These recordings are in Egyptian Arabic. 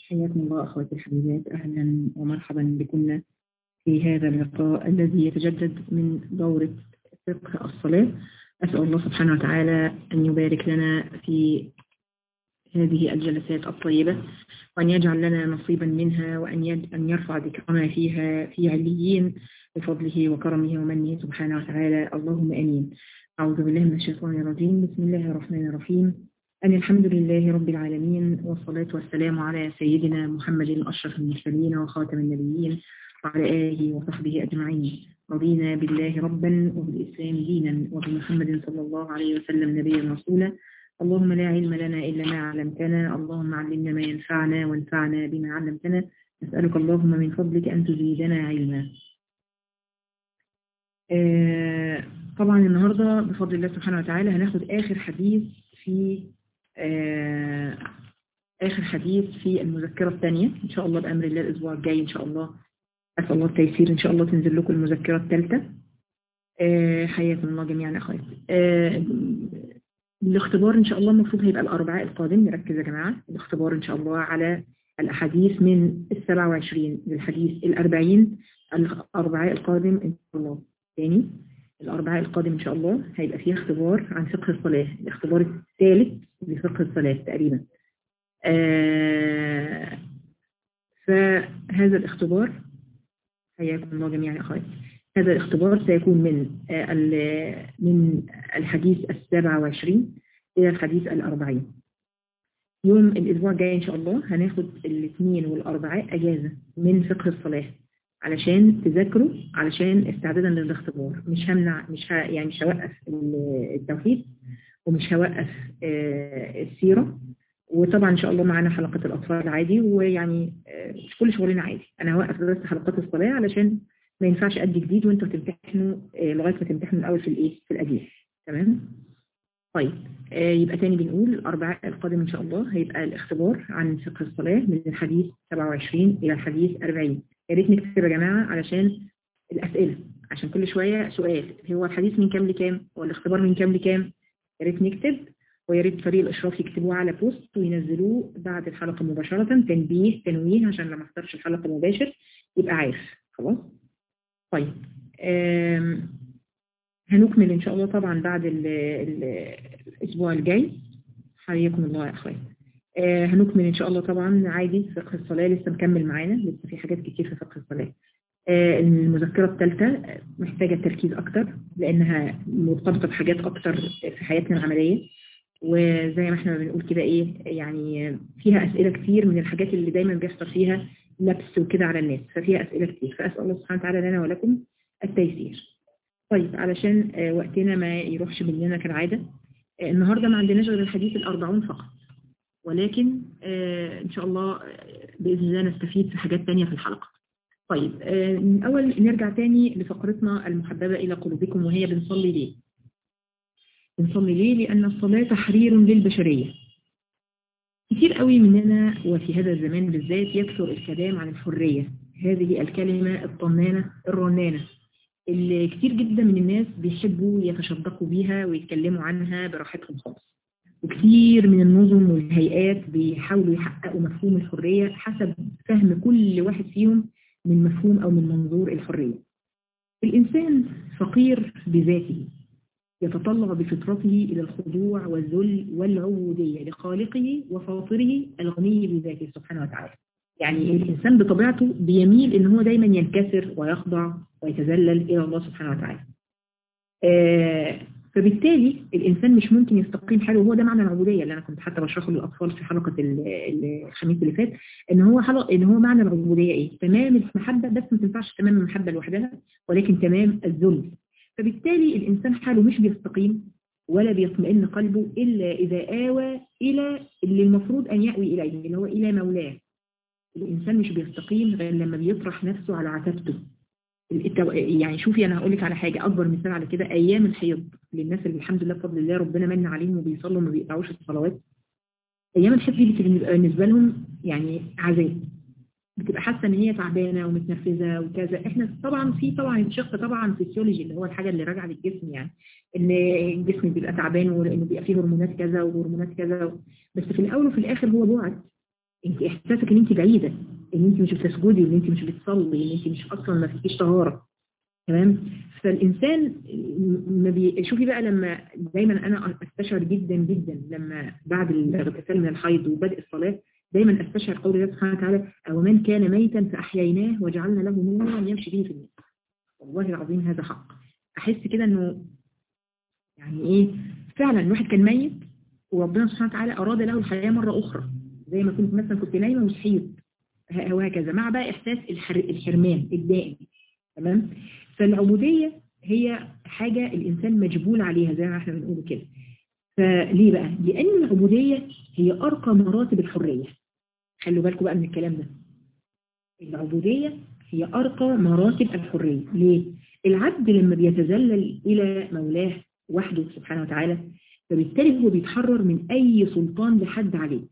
حياكم الله أخواتي الحبيبات أهلا ومرحبا بكم في هذا اللقاء الذي يتجدد من دورة فقه الصلاة أسأل الله سبحانه وتعالى أن يبارك لنا في هذه الجلسات الطيبة وأن يجعل لنا نصيبا منها وأن أن يرفع ذكرنا فيها في عليين بفضله وكرمه ومنه سبحانه وتعالى اللهم آمين أعوذ بالله من الشيطان الرجيم بسم الله الرحمن الرحيم أن الحمد لله رب العالمين والصلاة والسلام على سيدنا محمد أشرف المرسلين وخاتم النبيين وعلى آله وصحبه أجمعين رضينا بالله ربا وبالإسلام دينا وبمحمد صلى الله عليه وسلم نبيا رسولا اللهم لا علم لنا إلا ما علمتنا اللهم علمنا ما ينفعنا وانفعنا بما علمتنا نسألك اللهم من فضلك أن تزيدنا علما آه طبعا النهاردة بفضل الله سبحانه وتعالى هناخد آخر حديث في آه آخر حديث في المذكرة الثانية إن شاء الله بأمر الله الأسبوع الجاي إن شاء الله أسأل الله التيسير إن شاء الله تنزل لكم المذكرة الثالثة آه حياكم الله جميعا أخوات آه الاختبار إن شاء الله المفروض هيبقى الأربعاء القادم نركز يا جماعة الاختبار إن شاء الله على الأحاديث من السبعة وعشرين للحديث الأربعين الأربعاء القادم إن شاء الله تاني الأربعاء القادم إن شاء الله هيبقى فيه اختبار عن فقه الصلاة الاختبار الثالث لفقه الصلاة تقريبا آه فهذا الاختبار حياكم الله جميعا يا أخواتي هذا الاختبار سيكون من آه من الحديث السابع وعشرين إلى الحديث الأربعين يوم الأسبوع الجاي إن شاء الله هناخد الاثنين والأربعاء أجازة من فقه الصلاة علشان تذاكروا علشان استعدادا للاختبار مش همنع مش ه... يعني مش هوقف التوحيد ومش هوقف آه السيرة وطبعا ان شاء الله معانا حلقة الاطفال عادي ويعني آه مش كل شغلنا عادي انا هوقف بس حلقات الصلاة علشان ما ينفعش ادي جديد وانتوا هتمتحنوا آه لغاية ما تمتحنوا الاول في الايه في القديم تمام طيب يبقى تاني بنقول الاربعاء القادم ان شاء الله هيبقى الاختبار عن فقه الصلاة من الحديث 27 الى الحديث 40 يا ريت نكتب يا جماعة علشان الأسئلة عشان كل شوية سؤال هو الحديث من كام لكام هو الاختبار من كام لكام يا ريت نكتب ويا ريت فريق الإشراف يكتبوه على بوست وينزلوه بعد الحلقة مباشرة تنبيه تنويه عشان لما احضرش الحلقة مباشر يبقى عارف خلاص طيب هنكمل إن شاء الله طبعا بعد ال ال الأسبوع الجاي حياكم الله يا أخوات آه هنكمل إن شاء الله طبعا عادي فقه الصلاة لسه مكمل معانا لسه في حاجات كتير في فقه الصلاة آه المذكرة الثالثة محتاجة تركيز أكتر لأنها مرتبطة بحاجات أكتر في حياتنا العملية وزي ما احنا بنقول كده إيه يعني فيها أسئلة كتير من الحاجات اللي دايما بيحصل فيها لبس وكده على الناس ففيها أسئلة كتير فأسأل الله سبحانه وتعالى لنا ولكم التيسير طيب علشان آه وقتنا ما يروحش مننا كالعادة النهاردة ما عندناش غير الحديث الأربعون فقط ولكن آه إن شاء الله بإذن الله نستفيد في حاجات تانية في الحلقة طيب آه أول نرجع تاني لفقرتنا المحببة إلى قلوبكم وهي بنصلي ليه بنصلي ليه لأن الصلاة تحرير للبشرية كتير قوي مننا وفي هذا الزمان بالذات يكثر الكلام عن الحرية هذه الكلمة الطنانة الرنانة اللي كتير جدا من الناس بيحبوا يتشدقوا بيها ويتكلموا عنها براحتهم خالص وكثير من النظم والهيئات بيحاولوا يحققوا مفهوم الحرية حسب فهم كل واحد فيهم من مفهوم أو من منظور الحرية الإنسان فقير بذاته يتطلع بفطرته إلى الخضوع والذل والعبودية لخالقه وفاطره الغني بذاته سبحانه وتعالى يعني الإنسان بطبيعته بيميل إن هو دايما ينكسر ويخضع ويتذلل إلى الله سبحانه وتعالى آه فبالتالي الإنسان مش ممكن يستقيم حاله وهو ده معنى العبودية اللي أنا كنت حتى بشرحه للأطفال في حلقة الخميس اللي فات إن هو حلقة إن هو معنى العبودية إيه؟ تمام المحبة بس ما تنفعش تمام المحبة لوحدها ولكن تمام الذل فبالتالي الإنسان حاله مش بيستقيم ولا بيطمئن قلبه إلا إذا آوى إلى اللي المفروض أن يأوي إليه اللي هو إلى مولاه الإنسان مش بيستقيم غير لما بيطرح نفسه على عتبته يعني شوفي انا هقول لك على حاجه اكبر مثال على كده ايام الحيض للناس اللي الحمد لله بفضل الله ربنا من عليهم وبيصلوا وما بيقطعوش الصلوات ايام الحيض دي بتبقى بالنسبه لهم يعني عذاب بتبقى حاسه ان هي تعبانه ومتنرفزه وكذا احنا طبعا في طبعا شق طبعا فيسيولوجي اللي هو الحاجه اللي راجعه للجسم يعني ان الجسم بيبقى تعبان وانه بيبقى فيه هرمونات كذا وهرمونات كذا بس في الاول وفي الاخر هو بعد انت احساسك ان انت بعيدة ان انت مش بتسجدي ان انت مش بتصلي ان انت مش اصلا ما فيكيش طهارة تمام فالإنسان ما بي... شوفي بقى لما دايما أنا أستشعر جدا جدا لما بعد الاغتسال من الحيض وبدء الصلاة دايما أستشعر قول الله سبحانه وتعالى أو من كان ميتا فأحييناه وجعلنا له نورا يمشي به في الناس والله العظيم هذا حق أحس كده أنه يعني إيه فعلا الواحد كان ميت وربنا سبحانه وتعالى أراد له الحياة مرة أخرى زي ما كنت مثلا كنت نايمة وصحيت وهكذا مع بقى إحساس الحر... الحرمان الدائم تمام فالعبودية هي حاجة الإنسان مجبول عليها زي ما احنا بنقول كده فليه بقى؟ لأن العبودية هي أرقى مراتب الحرية خلوا بالكم بقى من الكلام ده العبودية هي أرقى مراتب الحرية ليه؟ العبد لما بيتذلل إلى مولاه وحده سبحانه وتعالى فبالتالي هو بيتحرر من أي سلطان لحد عليه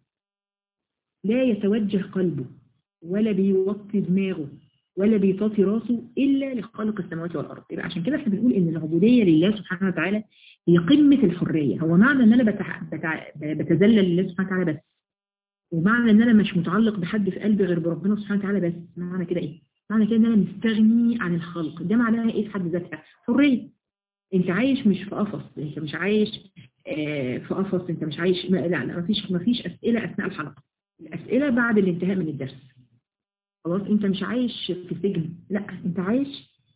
لا يتوجه قلبه ولا بيوطي دماغه ولا بيطاطي راسه إلا لخالق السماوات والأرض يبقى عشان كده احنا بنقول إن العبودية لله سبحانه وتعالى هي قمة الحرية هو معنى إن أنا بتح... بتع... بتذلل لله سبحانه وتعالى بس ومعنى إن أنا مش متعلق بحد في قلبي غير بربنا سبحانه وتعالى بس معنى كده إيه؟ معنى كده إن أنا مستغني عن الخلق ده معناها إيه في حد ذاتها؟ حرية أنت عايش مش في قفص أنت مش عايش آه في قفص أنت مش عايش لا لا مفيش مفيش أسئلة أثناء الحلقة الأسئلة بعد الانتهاء من الدرس خلاص انت مش عايش في سجن لا انت عايش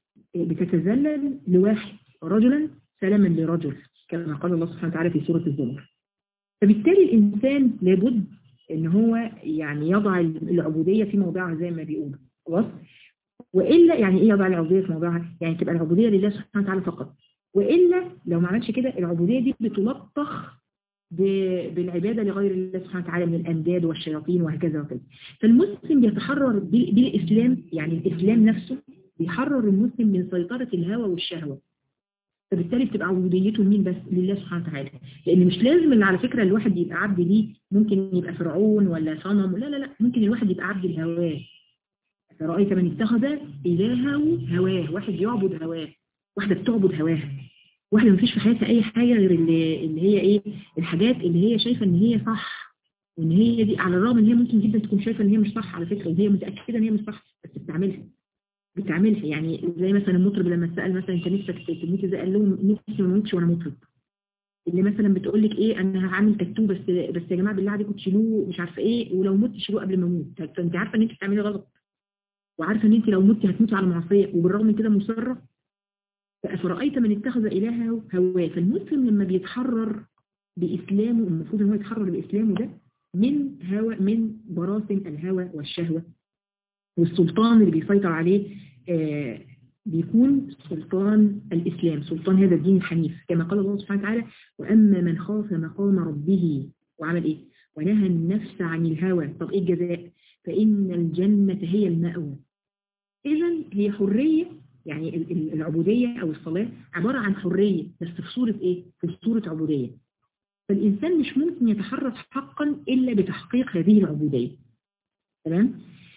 بتتذلل لواحد رجلا سلاما لرجل كما قال الله سبحانه وتعالى في سورة الزمر فبالتالي الإنسان لابد ان هو يعني يضع العبودية في موضعها زي ما بيقولوا خلاص وإلا يعني إيه يضع العبودية في موضعها يعني تبقى العبودية لله سبحانه وتعالى فقط وإلا لو ما عملش كده العبودية دي بتلطخ بالعبادة لغير الله سبحانه وتعالى من الأنداد والشياطين وهكذا وكذا فالمسلم بيتحرر بالإسلام يعني الإسلام نفسه بيحرر المسلم من سيطرة الهوى والشهوة فبالتالي بتبقى عبوديته لمين بس لله سبحانه وتعالى لأن مش لازم ان على فكرة الواحد يبقى عبد ليه ممكن يبقى فرعون ولا صنم لا لا لا ممكن الواحد يبقى عبد الهواه فرأيت من اتخذ إلهه هواه واحد يعبد هواه واحدة بتعبد هواها واحدة ما فيش في حياتها أي حاجة غير اللي, اللي هي إيه الحاجات اللي هي شايفة إن هي صح وإن هي دي على الرغم إن هي ممكن جدا تكون شايفة إن هي مش صح على فكرة وهي متأكدة إن هي مش صح بس بتعملها بتعملها يعني زي مثلا المطرب لما سأل مثلا أنت نفسك تموت إزاي قال لهم نفسي ما اموتش وأنا مطرب اللي مثلا بتقول لك إيه أنا هعمل تاتو بس بس يا جماعة بالله عليكم تشيلوه مش عارفة إيه ولو مت شيلوه قبل ما أموت فأنت عارفة إن أنت بتعملي غلط وعارفة إن أنت لو متي هتموتي على معصية وبالرغم من كده مصرة فأفرأيت من اتخذ إلهه هواه فالمسلم لما بيتحرر بإسلامه المفروض ان هو يتحرر بإسلامه ده من هوى من براثن الهوى والشهوة والسلطان اللي بيسيطر عليه آه بيكون سلطان الإسلام سلطان هذا الدين الحنيف كما قال الله سبحانه وتعالى وأما من خاف مقام ربه وعمل إيه ونهى النفس عن الهوى طب إيه الجزاء فإن الجنة هي المأوى إذا هي حرية يعني العبودية أو الصلاة عبارة عن حرية بس في صورة إيه؟ في صورة عبودية فالإنسان مش ممكن يتحرك حقا إلا بتحقيق هذه العبودية تمام؟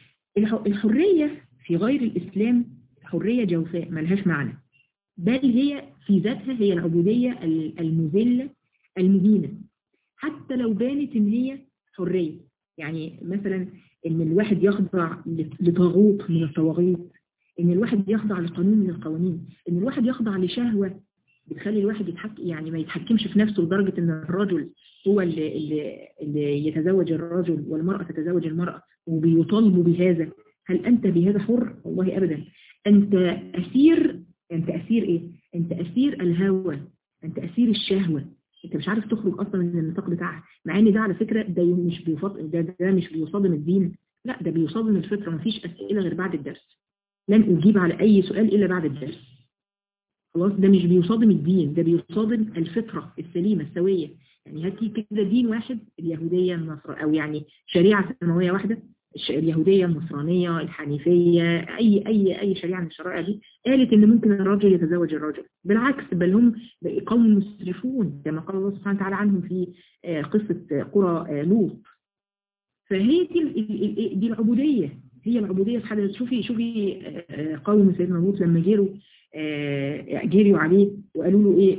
الحرية في غير الإسلام حرية جوفاء ملهاش معنى بل هي في ذاتها هي العبودية المذلة المهينة حتى لو بانت إن هي حرية يعني مثلا إن الواحد يخضع لطاغوت من الطواغيت ان الواحد يخضع لقانون من القوانين ان الواحد يخضع لشهوة بتخلي الواحد يتحكم يعني ما يتحكمش في نفسه لدرجة ان الرجل هو اللي, اللي, اللي يتزوج الرجل والمرأة تتزوج المرأة وبيطالبوا بهذا هل انت بهذا حر؟ والله ابدا انت اسير انت اسير ايه؟ انت اسير الهوى انت اسير الشهوة انت مش عارف تخرج اصلا من النطاق بتاعها مع ان ده على فكرة ده مش بيفضل ده, ده مش بيصادم الدين لا ده بيصادم الفطرة مفيش اسئلة غير بعد الدرس لن أجيب على أي سؤال إلا بعد الدرس خلاص ده مش بيصادم الدين ده بيصادم الفطرة السليمة السوية يعني هاتي كده دين واحد اليهودية النصر أو يعني شريعة سماوية واحددة اليهودية النصرانية الحنيفية أي أي أي شريعة من الشرائع دي قالت إن ممكن الرجل يتزوج الرجل بالعكس بل هم قوم مسرفون كما قال الله سبحانه وتعالى عنهم في قصة قرى لوط فهي دي دي العبودية هي العبودية في حد شوفي شوفي قوم سيدنا لوط لما جيروا جيروا عليه وقالوا له ايه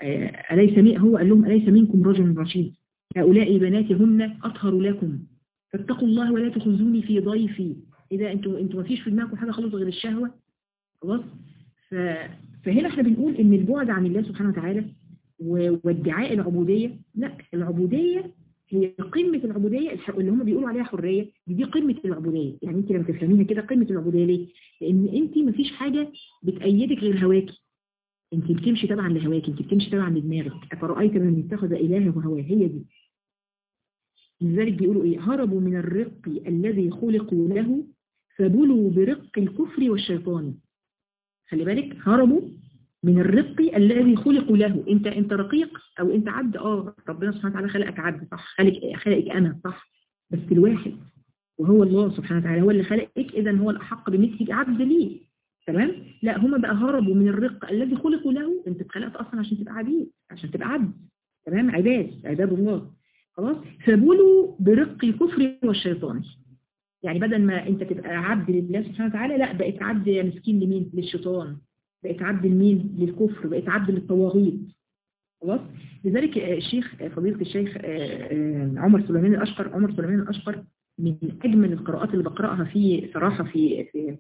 أليس هو قال لهم أليس منكم رجل رشيد هؤلاء بناتهن أطهر لكم فاتقوا الله ولا تخزوني في ضيفي اذا انتوا انتوا ما فيش في دماغكم حاجه خالص غير الشهوه خلاص ف... فهنا احنا بنقول ان البعد عن الله سبحانه وتعالى و- وادعاء العبوديه لا العبوديه هي قمه العبوديه الح- اللي هم بيقولوا عليها حريه دي, دي قمه العبوديه يعني انت لما تفهميها كده قمه العبوديه ليه؟ لان انت ما فيش حاجه بتأيدك غير هواكي انت بتمشي تبعا لهواك انت بتمشي تبعا لدماغك افرايت من اتخذ الهه هواه هي دي لذلك بيقولوا ايه هربوا من الرق الذي خلقوا له فبلوا برق الكفر والشيطان خلي بالك هربوا من الرق الذي خلقوا له انت انت رقيق او انت عبد اه ربنا سبحانه وتعالى خلقك عبد صح خلق خلقك انا صح بس الواحد وهو الله سبحانه وتعالى هو اللي خلقك اذا هو الاحق بمثلك عبد ليه تمام لا هم بقى هربوا من الرق الذي خلقوا له انت اتخلقت اصلا عشان تبقى عبيد عشان تبقى عبد تمام عباد عباد الله خلاص فبلوا برق الكفر والشيطان يعني بدل ما انت تبقى عبد لله سبحانه وتعالى لا بقيت عبد يا مسكين لمين للشيطان بقيت عبد لمين للكفر بقيت عبد للطواغيت خلاص لذلك آه، الشيخ آه، فضيلة الشيخ آه، آه، عمر سليمان الأشقر عمر سليمان الأشقر من أجمل القراءات اللي بقرأها في صراحة في في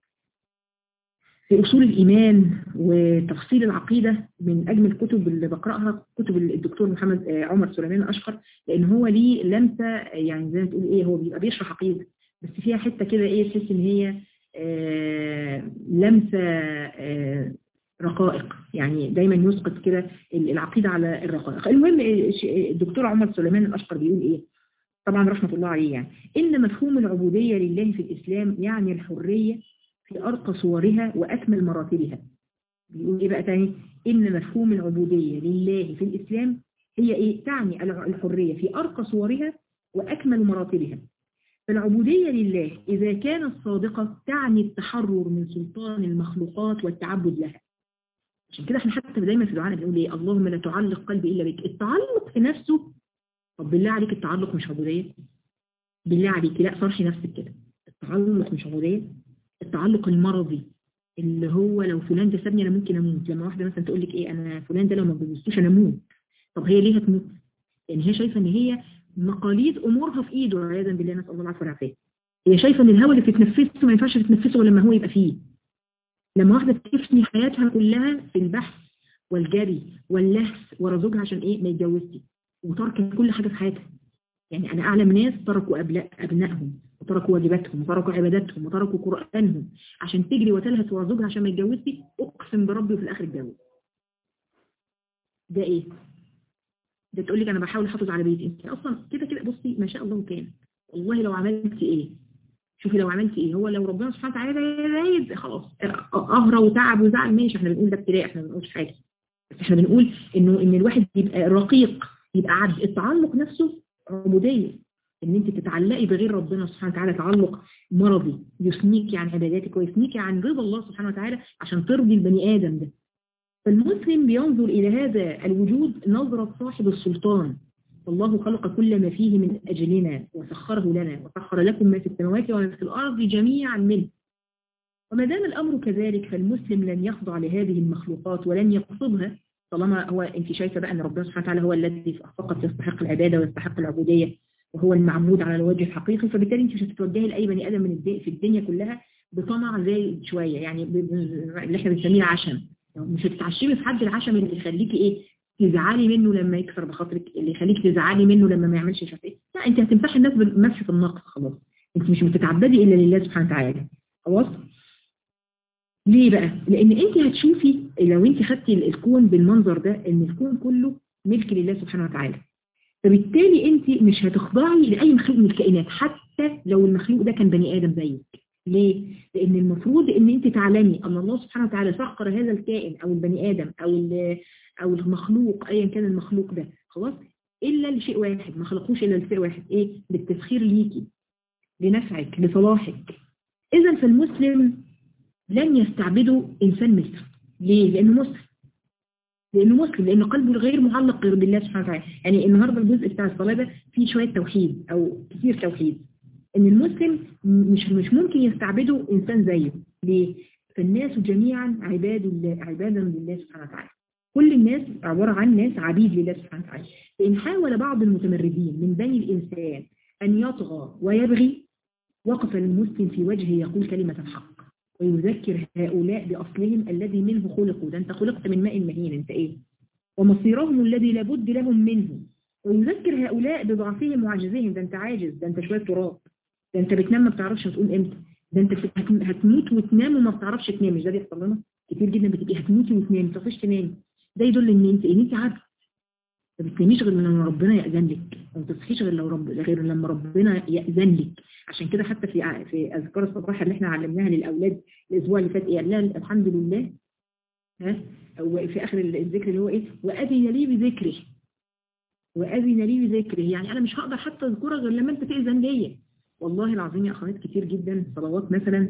في أصول الإيمان وتفصيل العقيدة من أجمل الكتب اللي بقرأها كتب الدكتور محمد آه، عمر سليمان الأشقر لأن هو ليه لمسة يعني زي ما تقول إيه هو بيبقى بيشرح عقيدة بس فيها حتة كده إيه تحس إن هي آه، لمسة آه، رقائق يعني دايما يسقط كده العقيدة على الرقائق المهم الش- الدكتور عمر سليمان الأشقر بيقول إيه طبعا رحمة الله عليه يعني إن مفهوم العبودية لله في الإسلام يعني الحرية في أرقى صورها وأكمل مراتبها بيقول إيه بقى تاني إن مفهوم العبودية لله في الإسلام هي إيه تعني الع- الحرية في أرقى صورها وأكمل مراتبها فالعبودية لله إذا كانت صادقة تعني التحرر من سلطان المخلوقات والتعبد لها عشان كده احنا حتى دايما في دعائنا بنقول ايه اللهم لا تعلق قلبي الا بك التعلق في نفسه طب بالله عليك التعلق مش عبودية بالله عليك لا صرحي نفسك كده التعلق مش عبودية التعلق المرضي اللي هو لو فلان ده سابني انا ممكن اموت لما واحده مثلا تقول لك ايه انا فلان ده لو ما اتجوزتوش انا اموت طب هي ليه هتموت يعني هي شايفه ان هي مقاليد امورها في ايده عياذا بالله نسال الله العافيه والعافيه هي شايفه ان الهواء اللي بتتنفسه ما ينفعش تتنفسه غير لما هو يبقى فيه لما واحده تفني حياتها كلها في البحث والجري واللهس ورا زوجها عشان ايه ما يتجوزش وترك كل حاجه في حياتها يعني انا اعلم ناس تركوا أبناء ابنائهم وتركوا واجباتهم وتركوا عباداتهم وتركوا قرانهم عشان تجري وتلهث ورا زوجها عشان ما يتجوزش اقسم بربي وفي الاخر اتجوز ده ايه ده تقول لك انا بحاول احافظ على بيتي انت اصلا كده كده بصي ما شاء الله كان والله لو عملت ايه شوفي لو عملت ايه هو لو ربنا سبحانه وتعالى رايد خلاص قهره وتعب وزعل ماشي احنا بنقول ده ابتلاء احنا ما بنقولش حاجه بس احنا بنقول انه ان الواحد يبقى رقيق يبقى عبد التعلق نفسه عبوديه ان انت تتعلقي بغير ربنا سبحانه وتعالى تعلق مرضي يثنيكي عن عباداتك ويثنيكي عن رضا الله سبحانه وتعالى عشان ترضي البني ادم ده فالمسلم بينظر إلى هذا الوجود نظرة صاحب السلطان والله خلق كل ما فيه من أجلنا وسخره لنا وسخر لكم ما في السماوات وما في الأرض جميعا منه وما دام الأمر كذلك فالمسلم لن يخضع لهذه المخلوقات ولن يقصدها طالما هو انت شايفه بقى ان ربنا سبحانه وتعالى هو الذي فقط يستحق العباده ويستحق العبوديه وهو المعبود على الوجه الحقيقي فبالتالي انت مش هتتوجهي لاي بني ادم من الد- في الدنيا كلها بطمع زي شويه يعني ب- ب- اللي احنا بنسميه العشم مش هتتعشمي في حد العشم اللي يخليكي ايه تزعلي منه لما يكسر بخاطرك اللي يخليك تزعلي منه لما ما يعملش مش عارف ايه لا انت هتمسحي الناس بمسحه النقص خلاص انت مش بتتعبدي الا لله سبحانه وتعالى خلاص ليه بقى لان انت هتشوفي لو انت خدتي الكون بالمنظر ده ان الكون كله ملك لله سبحانه وتعالى فبالتالي انت مش هتخضعي لاي مخلوق من الكائنات حتى لو المخلوق ده كان بني ادم زيك ليه؟ لأن المفروض إن أنت تعلمي أن الله سبحانه وتعالى سخر هذا الكائن أو البني آدم أو أو المخلوق أيا كان المخلوق ده خلاص إلا لشيء واحد ما خلقوش إلا لشيء واحد إيه؟ للتسخير ليكي لنفعك لصلاحك إذا فالمسلم لن يستعبده إنسان مثله ليه؟ لأنه مسلم لأنه مسلم لأن قلبه غير معلق غير بالله سبحانه وتعالى يعني النهاردة الجزء بتاع الصلاة ده فيه شوية توحيد أو كثير توحيد ان المسلم مش مش ممكن يستعبده انسان زيه ليه فالناس جميعا عباد الله عبادا لله سبحانه وتعالى كل الناس عبارة عن ناس عبيد لله سبحانه وتعالى فإن حاول بعض المتمردين من بني الإنسان أن يطغى ويبغي وقف المسلم في وجهه يقول كلمة الحق ويذكر هؤلاء بأصلهم الذي منه خلقوا ده أنت خلقت من ماء مهين أنت إيه ومصيرهم الذي لابد لهم منه ويذكر هؤلاء بضعفهم وعجزهم ده أنت عاجز ده أنت شوية تراب ده أنت بتنام ما بتعرفش هتقوم إمتى ده أنت هتموت وتنام وما بتعرفش تنام مش ده بيحصل لنا كتير جدا بتبقي هتموتي وتنامي ما بتعرفيش تنامي ده يدل ان انت ان انت عبد ما بتناميش غير لما ربنا يأذن لك ما تصحيش غير لو رب غير لما ربنا يأذن لك عشان كده حتى في في اذكار الصباح اللي احنا علمناها للاولاد الاسبوع اللي فات ايه قال لها الحمد لله ها وفي اخر الذكر اللي هو ايه واذن لي بذكره واذن لي بذكره يعني انا مش هقدر حتى اذكرها غير لما انت تأذن ليا والله العظيم يا اخوات كتير جدا صلوات مثلا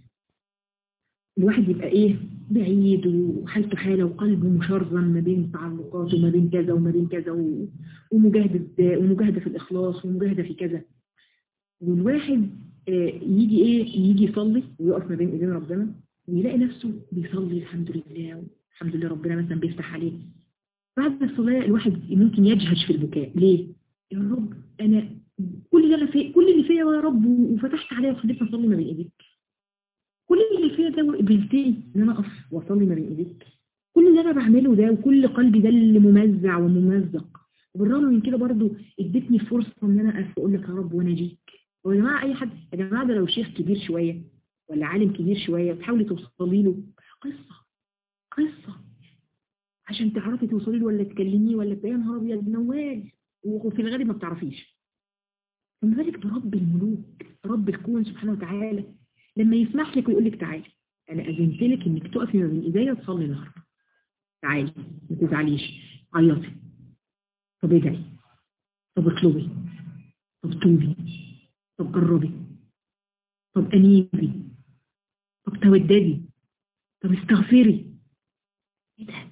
الواحد يبقى ايه بعيد وحالته حالة وقلبه مشرذم ما بين تعلقات وما بين كذا وما بين كذا ومجاهدة ومجاهدة في الإخلاص ومجاهدة في كذا والواحد يجي ايه يجي يصلي ويقف ما بين ايدين ربنا ويلاقي نفسه بيصلي الحمد لله الحمد لله ربنا مثلا بيفتح عليه بعد الصلاة الواحد ممكن يجهش في البكاء ليه؟ يا رب انا كل اللي انا في كل اللي فيا يا رب وفتحت عليا وخليتني اصلي ما بين ايديك كل اللي فيها ده وقبلتني ان انا اقف واصلي ما بين ايديك كل اللي انا بعمله ده وكل قلبي ده اللي ممزع وممزق وبالرغم من كده برضو ادتني فرصة ان انا اقف واقول لك يا رب وانا جيك ويا جماعة اي حد يا جماعة ده لو شيخ كبير شوية ولا عالم كبير شوية وتحاولي توصلي له قصة قصة عشان تعرفي توصلي له ولا تكلميه ولا يا نهار ابيض موال وفي الغالب ما بتعرفيش من ذلك برب الملوك رب الكون سبحانه وتعالى لما يسمح لك ويقول لك تعالي انا اذنت لك انك تقفي ما بين ايديا تصلي النهارده تعالي ما تزعليش عيطي طب ادعي طب اطلبي طب توبي طب قربي طب انيبي طب توددي طب استغفري ايه ده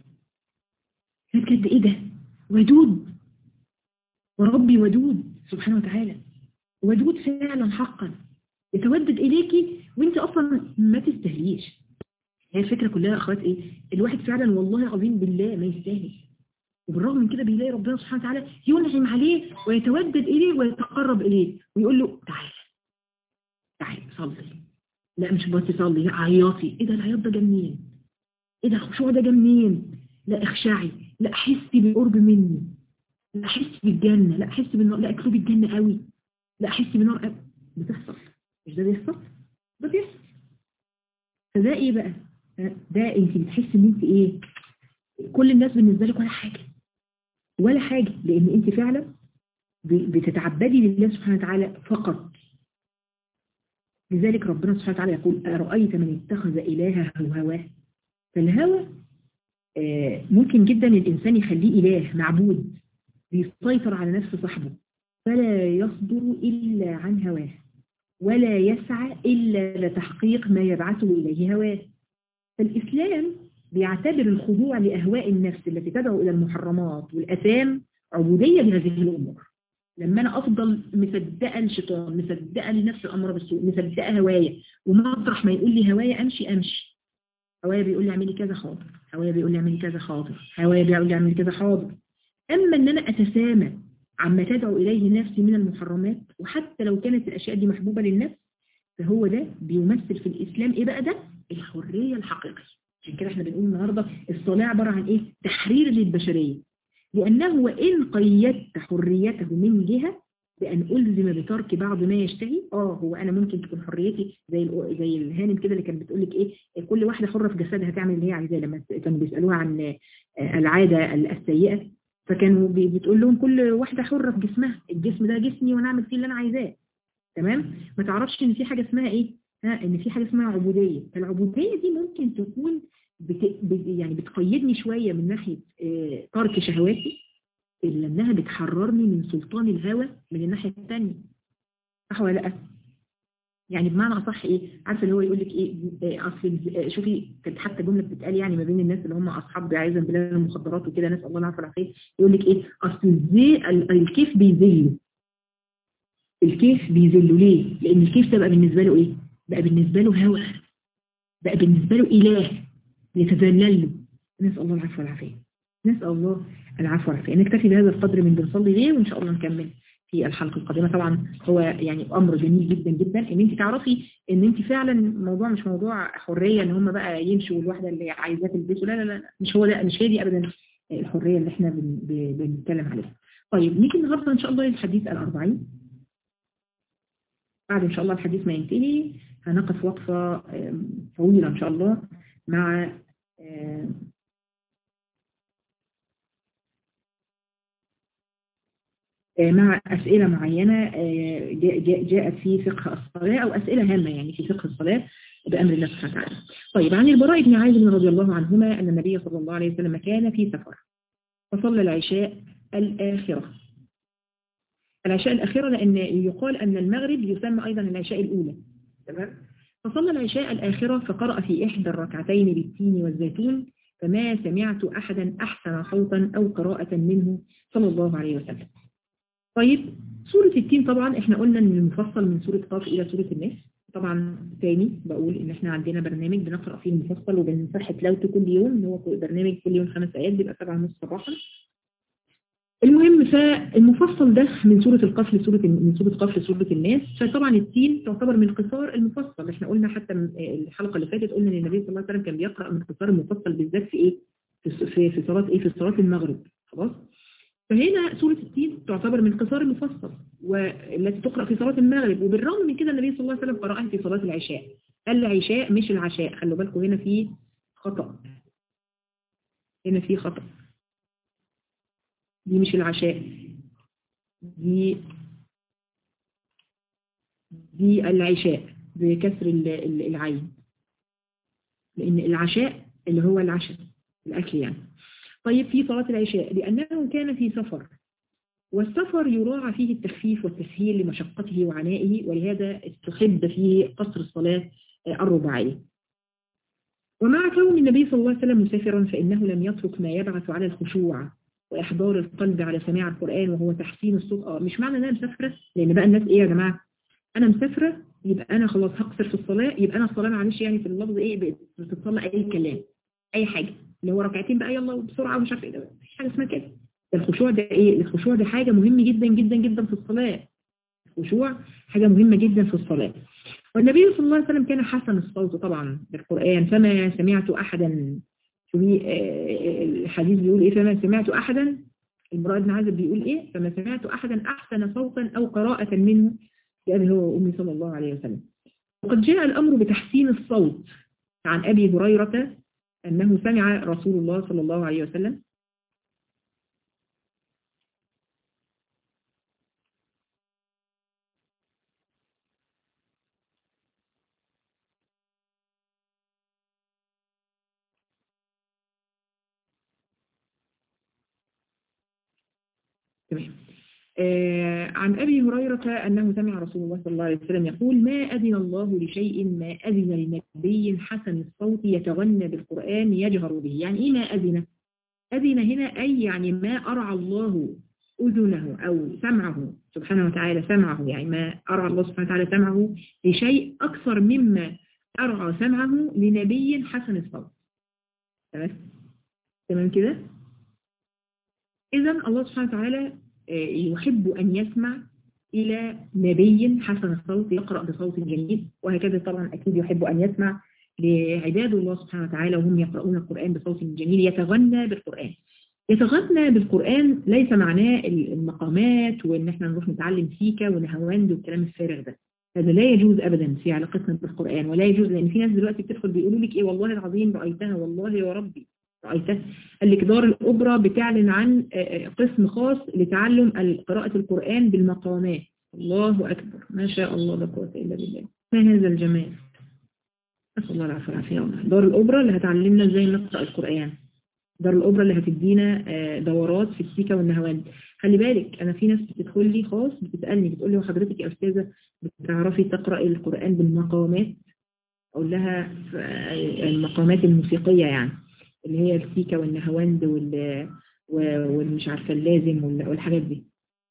بجد ايه ده ودود وربي ودود سبحانه وتعالى ودود فعلا حقا يتودد إليكي وانت أصلا ما تستهليش هي الفكرة كلها أخوات إيه الواحد فعلا والله عظيم بالله ما يستاهل وبالرغم من كده بيلاقي ربنا سبحانه وتعالى ينعم عليه ويتودد إليه ويتقرب إليه ويقول له تعال تعال صلي لا مش بس صلي لا عياطي ايه ده العياط ده جه منين ايه ده الخشوع ده جه منين لا اخشعي لا حسي بالقرب مني لا حسي بالجنة لا حسي بالنار لا اكتبي الجنة قوي لا حسي بالنار قوي بتحصل مش ده بيحصل ده بيحصل فده ايه بقى ده انت بتحسي ان انت ايه كل الناس بالنسبه لك ولا حاجه ولا حاجه لان انت فعلا بتتعبدي لله سبحانه وتعالى فقط لذلك ربنا سبحانه وتعالى يقول أرأيت من اتخذ إلهه هواه فالهوى آه ممكن جدا الإنسان يخليه إله معبود بيسيطر على نفس صاحبه فلا يصدر إلا عن هواه ولا يسعى إلا لتحقيق ما يبعثه إليه هواه فالإسلام بيعتبر الخضوع لأهواء النفس التي تدعو إلى المحرمات والأثام عبودية بهذه الأمور لما أنا أفضل مصدقة الشيطان مصدقة النفس الأمر بالسوء مصدقة هوايا ومطرح ما يقول لي هوايا أمشي أمشي هوايا بيقول لي اعملي كذا حاضر هوايا بيقول لي اعملي كذا حاضر هوايا بيقول لي اعملي كذا حاضر أما أن أنا أتسامى عما تدعو إليه نفسي من المحرمات وحتى لو كانت الأشياء دي محبوبة للنفس فهو ده بيمثل في الإسلام إيه بقى ده؟ الحرية الحقيقية عشان كده احنا بنقول النهاردة الصلاة عبارة عن إيه؟ تحرير للبشرية لأنه وإن قيدت حريته من جهة بأن ألزم بترك بعض ما يشتهي آه هو أنا ممكن تكون حريتي زي زي الهانم كده اللي كانت بتقول لك إيه كل واحدة حرة في جسدها تعمل اللي هي عايزاه لما كانوا بيسألوها عن العادة السيئة فكانوا بتقول لهم كل واحدة حرة في جسمها الجسم ده جسمي وأنا أعمل فيه اللي أنا عايزاه تمام ما تعرفش إن في حاجة اسمها إيه ها إن في حاجة اسمها عبودية فالعبودية دي ممكن تكون بت... بت... يعني بتقيدني شوية من ناحية اه... ترك شهواتي إلا أنها بتحررني من سلطان الهوى من الناحية الثانية صح ولا لا يعني بمعنى أصح إيه عارفة اللي هو يقول لك إيه, إيه أصل شوفي كانت حتى جملة بتتقال يعني ما بين الناس اللي هم أصحاب عايزة بلاد المخدرات وكده ناس الله العافية والعافية يقول لك إيه أصل الزي الكيف بيذله الكيف بيذله ليه؟ لأن الكيف ده بقى بالنسبة له إيه؟ بقى بالنسبة له هوى بقى بالنسبة له إله يتذلل له نسأل الله العفو والعافية نسأل الله العفو والعافية نكتفي بهذا القدر من بنصلي ليه وإن شاء الله نكمل في الحلقة القادمة طبعا هو يعني أمر جميل جدا جدا ان انت تعرفي ان انت فعلا الموضوع مش موضوع حرية ان هم بقى يمشوا الواحدة اللي عايزاه في البيت لا لا لا مش هو ده مش هي دي ابدا الحرية اللي احنا بن- ب- بنتكلم عليها طيب نيجي النهارده ان شاء الله للحديث الأربعين بعد ان شاء الله الحديث ما ينتهي هنقف وقفة آم، طويلة ان شاء الله مع آم، آه، مع أسئلة معينة آه، جاء- جاء- جاءت في فقه الصلاة أو أسئلة هامة يعني في فقه الصلاة بأمر الله سبحانه وتعالى. طيب عن البراء بن عازب رضي الله عنهما أن النبي صلى الله عليه وسلم كان في سفر فصلى العشاء الآخرة. العشاء الآخرة لأن يقال أن المغرب يسمى أيضا العشاء الأولى. تمام؟ فصلى العشاء الآخرة فقرأ في إحدى الركعتين بالتين والزيتون فما سمعت أحدا أحسن صوتا أو قراءة منه صلى الله عليه وسلم. طيب سورة التين طبعا احنا قلنا ان المفصل من سورة قاف الى سورة الناس طبعا تاني بقول ان احنا عندنا برنامج بنقرأ فيه المفصل وبنصح تلاوته كل يوم اللي هو برنامج كل يوم خمس ايات بيبقى سبعة ونص صباحا المهم فالمفصل ده من سورة القاف لسورة من سورة قاف لسورة الناس فطبعا التين تعتبر من قصار المفصل احنا قلنا حتى من الحلقة اللي فاتت قلنا ان النبي صلى الله عليه وسلم كان بيقرأ من قصار المفصل بالذات في ايه في في في صلاة ايه في صلاة المغرب خلاص فهنا سورة التين تعتبر من قصار المفصل والتي تقرأ في صلاة المغرب وبالرغم من كده النبي صلى الله عليه وسلم قرأها في صلاة العشاء العشاء مش العشاء خلوا بالكم هنا في خطأ هنا في خطأ دي مش العشاء دي دي العشاء بكسر ال- ال- العين لأن العشاء اللي هو العشاء الأكل يعني طيب في صلاة العشاء لأنه كان في سفر والسفر يراعى فيه التخفيف والتسهيل لمشقته وعنائه ولهذا استحب فيه قصر الصلاة الرباعية ومع كون النبي صلى الله عليه وسلم مسافرا فإنه لم يترك ما يبعث على الخشوع وإحضار القلب على سماع القرآن وهو تحسين الصوت آه مش معنى أن أنا مسافرة لأن بقى الناس إيه يا جماعة أنا مسافرة يبقى أنا خلاص هقصر في الصلاة يبقى أنا الصلاة معلش يعني في اللفظ إيه بتتصلى أي كلام أي حاجة اللي هو ركعتين بقى يلا بسرعة ومش عارف إيه ده مفيش حاجة اسمها كده الخشوع ده إيه الخشوع ده حاجة مهمة جدا جدا جدا في الصلاة الخشوع حاجة مهمة جدا في الصلاة والنبي صلى الله عليه وسلم كان حسن الصوت طبعا بالقرآن فما سمعت أحدا شوفي آه، الحديث بيقول إيه فما سمعت أحدا البراء بن عازب بيقول إيه فما سمعت أحدا أحسن صوتا أو قراءة منه بأبي هو وأمي صلى الله عليه وسلم وقد جاء الأمر بتحسين الصوت عن أبي هريرة أنه سمع رسول الله صلى الله عليه وسلم تمام آه عن أبي هريرة أنه سمع رسول الله صلى الله عليه وسلم يقول ما أذن الله لشيء ما أذن لنبي حسن الصوت يتغنى بالقرآن يجهر به يعني إيه ما أذن أذن هنا أي يعني ما أرعى الله أذنه أو سمعه سبحانه وتعالى سمعه يعني ما أرعى الله سبحانه وتعالى سمعه لشيء أكثر مما أرعى سمعه لنبي حسن الصوت تمام تمام كده إذا الله سبحانه وتعالى يحب أن يسمع إلى نبي حسن الصوت يقرأ بصوت جميل وهكذا طبعا أكيد يحب أن يسمع لعباد الله سبحانه وتعالى وهم يقرؤون القرآن بصوت جميل يتغنى بالقرآن يتغنى بالقرآن ليس معناه المقامات وإن احنا نروح نتعلم سيكا ونهواند والكلام الفارغ ده هذا لا يجوز أبدا في علاقتنا بالقرآن ولا يجوز لأن في ناس دلوقتي بتدخل بيقولوا لك إيه والله العظيم رأيتها والله يا ربي رأيتها قال لك دار الأوبرا بتعلن عن قسم خاص لتعلم قراءة القرآن بالمقامات الله أكبر ما شاء الله لا قوة إلا بالله ما هذا الجمال نسأل الله العافية والعافية دار الأوبرا اللي هتعلمنا ازاي نقرأ القرآن دار الأوبرا اللي هتدينا دورات في السيكا والنهوان خلي بالك أنا في ناس بتدخل لي خاص بتسألني بتقول لي وحضرتك يا أستاذة بتعرفي تقرأ القرآن بالمقامات أقول لها المقامات الموسيقية يعني اللي هي السيكا والنهواند وال والمش عارفة اللازم والحاجات دي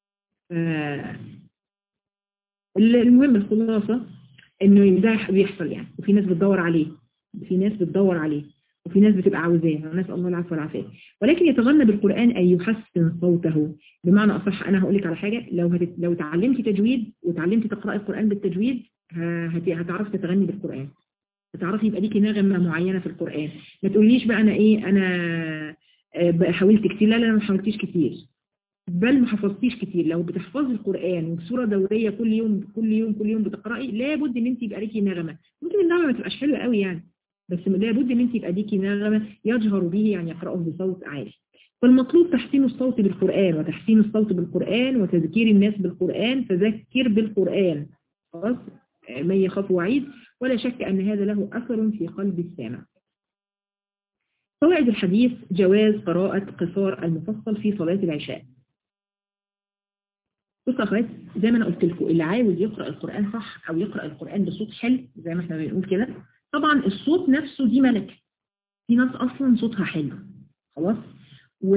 المهم الخلاصة انه ده بيحصل يعني وفي ناس بتدور عليه في ناس بتدور عليه وفي ناس بتبقى عاوزاها ونسال الله العفو والعافيه ولكن يتغنى بالقران ان يحسن صوته بمعنى اصح انا هقول لك على حاجه لو هتت... لو اتعلمتي تجويد وتعلمتي تقراي القران بالتجويد هت... هتعرفي تتغني بالقران هتعرفي يبقى ليكي نغمه معينه في القران ما تقوليش بقى انا ايه انا بقى حاولت كتير لا لا ما حاولتيش كتير بل ما حفظتيش كتير لو بتحفظي القرآن وبصورة دورية كل يوم كل يوم كل يوم بتقرأي لابد ان انت يبقى ليكي نغمة ممكن النغمة ما تبقاش حلوة قوي يعني بس لابد ان انت يبقى ليكي نغمة يجهر به يعني يقرأه بصوت عالي فالمطلوب تحسين الصوت بالقرآن وتحسين الصوت بالقرآن وتذكير الناس بالقرآن فذكر بالقرآن خلاص من يخاف وعيد ولا شك أن هذا له أثر في قلب السامع فوائد الحديث جواز قراءة قصار المفصل في صلاة العشاء بصوا يا اخوات زي ما انا قلت لكم اللي عاوز يقرأ القرآن صح او يقرأ القرآن بصوت حلو زي ما احنا بنقول كده طبعا الصوت نفسه دي ملكة في ناس اصلا صوتها حلو خلاص و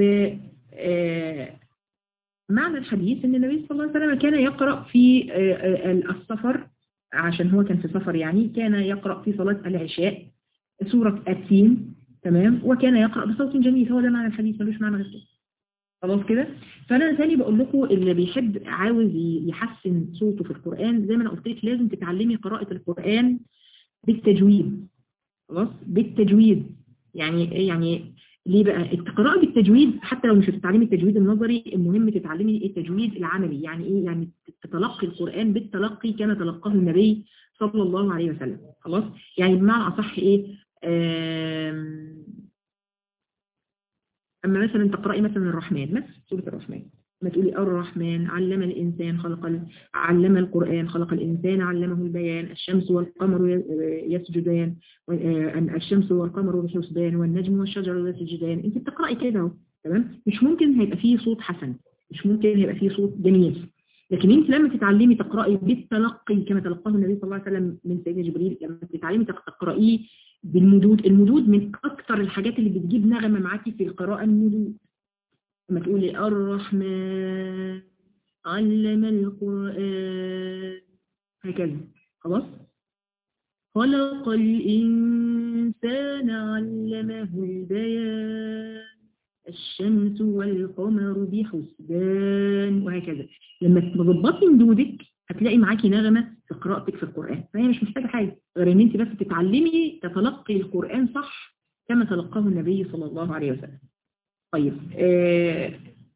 معنى الحديث ان النبي صلى الله عليه وسلم كان يقرأ في السفر عشان هو كان في سفر يعني كان يقرأ في صلاة العشاء سورة التين تمام وكان يقرأ بصوت جميل هو ده معنى الحديث ملوش معنى غير كده خلاص كده فانا ثاني بقول لكم اللي بيحب عاوز يحسن صوته في القرآن زي ما انا قلت لك لازم تتعلمي قراءة القرآن بالتجويد خلاص بالتجويد يعني يعني ليه بقى القراءة بالتجويد حتى لو مش هتتعلمي التجويد النظري المهم تتعلمي التجويد العملي يعني ايه يعني تتلقي القرآن بالتلقي كما تلقاه النبي صلى الله عليه وسلم خلاص يعني بمعنى اصح ايه أما مثلا تقرأي مثلا الرحمن مثلا سورة الرحمن ما تقولي الرحمن علم الإنسان خلق ال... علم القرآن خلق الإنسان علمه البيان الشمس والقمر يسجدان الشمس والقمر بحسبان والنجم والشجر يسجدان انت بتقرأي كده اهو تمام مش ممكن هيبقى فيه صوت حسن مش ممكن هيبقى فيه صوت جميل لكن انت لما تتعلمي تقرأي بالتلقي كما تلقاه النبي صلى الله عليه وسلم من سيدنا جبريل لما تتعلمي تقرأيه بالمدود المدود من أكتر الحاجات اللي بتجيب نغمة معاكي في القراءة المدود لما تقولي الرحمن علم القرآن هكذا خلاص خلق الإنسان علمه البيان الشمس والقمر بحسبان وهكذا لما تضبطي مدودك هتلاقي معاكي نغمة في قراءتك في القرآن فهي مش محتاجة حاجة غير ان انت بس تتعلمي تتلقي القرآن صح كما تلقاه النبي صلى الله عليه وسلم طيب آه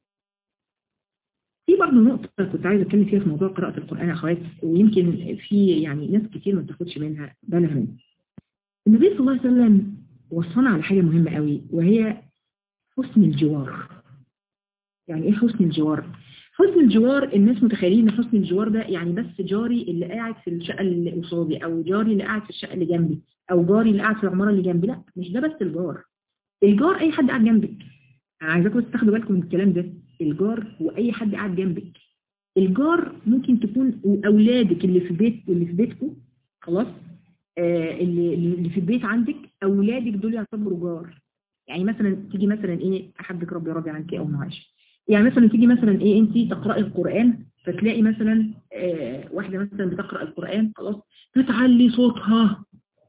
في برضه نقطة كنت عايزة اتكلم فيها في موضوع قراءة القرآن يا اخوات ويمكن في يعني ناس كتير ما بتاخدش منها بالها منها النبي صلى الله عليه وسلم وصانا على حاجة مهمة قوي وهي حسن الجوار يعني ايه حسن الجوار حسن الجوار الناس متخيلين ان حسن الجوار ده يعني بس جاري اللي قاعد في الشقة اللي قصادي او جاري اللي قاعد في الشقة اللي جنبي او جاري اللي قاعد في العمارة اللي جنبي لا مش ده بس الجار الجار اي حد قاعد جنبك انا عايزاكم تاخدوا بالكم من الكلام ده الجار هو اي حد قاعد جنبك الجار ممكن تكون اولادك اللي في بيت اللي في بيتكم خلاص آه اللي اللي في البيت عندك اولادك دول يعتبروا جار يعني مثلا تيجي مثلا ايه احبك ربي راضي عنك او معاش يعني مثلا تيجي مثلا ايه انت تقراي القران فتلاقي مثلا آه واحده مثلا بتقرا القران خلاص بتعلي صوتها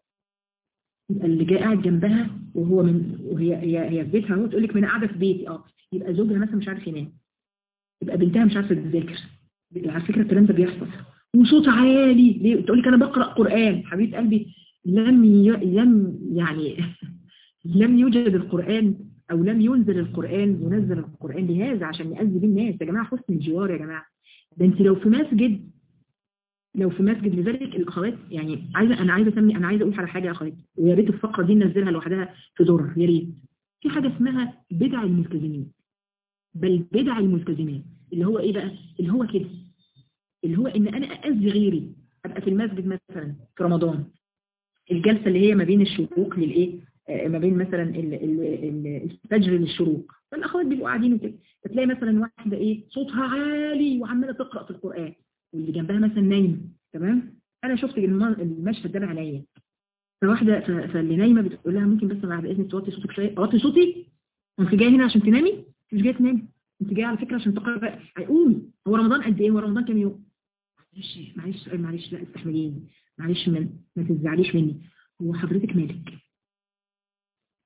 يبقى اللي جاي قاعد جنبها وهو من وهي هي هي في بيتها اهو تقول لك ما انا قاعده في بيتي اه يبقى زوجها مثلا مش عارف ينام يبقى بنتها مش عارفه تذاكر على فكره الكلام ده بيحصل وصوت عالي ليه تقول لك انا بقرا قران حبيبه قلبي لم ي... لم يعني لم يوجد القران او لم ينزل القران ينزل القران لهذا عشان يأذي الناس يا جماعه حسن الجوار يا جماعه ده انت لو في مسجد لو في مسجد لذلك الاخوات يعني عايزه انا عايزه اسمي انا عايزه اقول على حاجه يا اخوات ويا ريت الفقره دي ننزلها لوحدها في دور يا ريت في حاجه اسمها بدع الملتزمين بل بدع الملتزمين اللي هو ايه بقى اللي هو كده اللي هو ان انا اذي غيري ابقى في المسجد مثلا في رمضان الجلسه اللي هي ما بين الشروق للايه آه ما بين مثلا الفجر للشروق فالاخوات بيبقوا قاعدين وكده فتلاقي مثلا واحده ايه صوتها عالي وعماله تقرا في القران واللي جنبها مثلا نايم تمام انا شفت المشهد ده بعينيا فواحده فاللي نايمه بتقول لها ممكن بس بعد اذنك توطي صوتك شويه اوطي صوتي وانت جايه هنا عشان تنامي مش جايه تنامي انت جايه على فكره عشان تقرا قومي هو رمضان قد ايه هو رمضان كام يوم معلش معلش سؤال معلش لا استحمليني معلش ما, ما تزعليش مني هو حضرتك مالك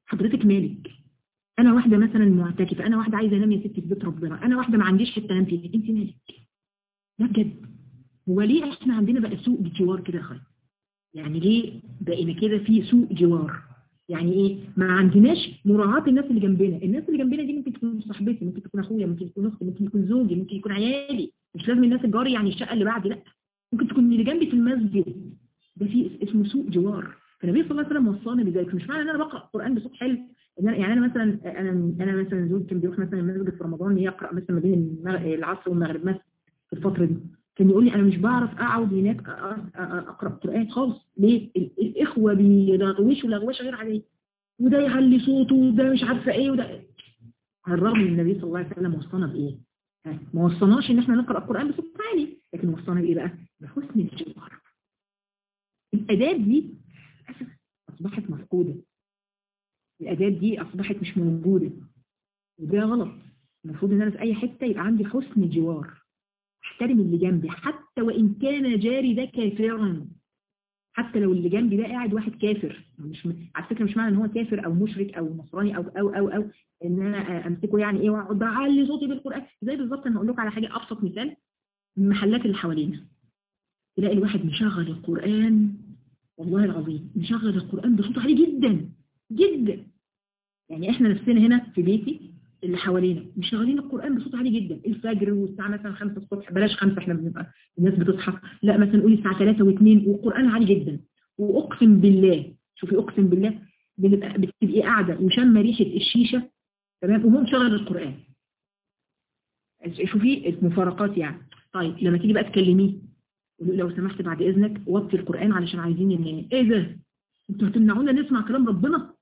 حضرتك مالك انا واحده مثلا معتكفه انا واحده عايزه انام يا ستي في بيت ربنا انا واحده ما عنديش حته انام فيها انت مالك ده بجد هو ليه احنا عندنا بقى سوء جوار كده يا خالد يعني ليه بقينا كده في سوء جوار يعني ايه ما عندناش مراعاة الناس اللي جنبنا الناس اللي جنبنا دي ممكن تكون صاحبتي ممكن تكون اخويا ممكن تكون اختي ممكن يكون زوجي ممكن يكون عيالي مش لازم الناس الجاري يعني الشقه اللي بعدي لا ممكن تكون اللي جنبي في المسجد ده في اسمه سوء جوار فالنبي صلى الله عليه وسلم وصاني بذلك مش معنى ان انا بقرا القران بصوت حلو إن أنا يعني انا مثلا انا انا مثلا زوجي كان بيروح مثلا المسجد في رمضان يقرا مثلا ما بين العصر والمغرب مثلا في الفتره دي كان يقول لي انا مش بعرف اقعد هناك اقرا قران خالص ليه الاخوه بيلغوشوا لغوشه غير عاديه وده يعلي صوته وده مش عارفه ايه وده على الرغم ان النبي صلى الله عليه وسلم وصانا بايه ما وصاناش ان احنا نقرا القران بصوت عالي لكن وصانا بايه بقى بحسن الجوار الاداب دي اصبحت مفقوده الاداب دي اصبحت مش موجوده وده غلط المفروض ان انا في اي حته يبقى عندي حسن جوار احترم اللي جنبي حتى وان كان جاري ده كافرا حتى لو اللي جنبي ده قاعد واحد كافر مش م... على فكره مش معنى ان هو كافر او مشرك او نصراني او او او او ان انا امسكه يعني ايه واقعد اعلي صوتي بالقران زي بالظبط انا اقول لكم على حاجه ابسط مثال المحلات اللي حوالينا تلاقي الواحد مشغل القران والله العظيم مشغل القران بصوت عالي جدا جدا يعني احنا نفسنا هنا في بيتي اللي حوالينا مشغلين القرآن بصوت عالي جدا الفجر والساعة مثلا 5 الصبح بلاش 5 احنا بنبقى الناس بتصحى لا مثلا نقول الساعة 3 و2 والقرآن عالي جدا واقسم بالله شوفي اقسم بالله بنبقى بتبقي قاعدة وشامه ريحة الشيشة تمام وهو مشغل القرآن شوفي المفارقات يعني طيب لما تيجي بقى تكلميه لو سمحت بعد اذنك وطي القرآن علشان عايزين ننام ايه ده انتوا هتمنعونا نسمع كلام ربنا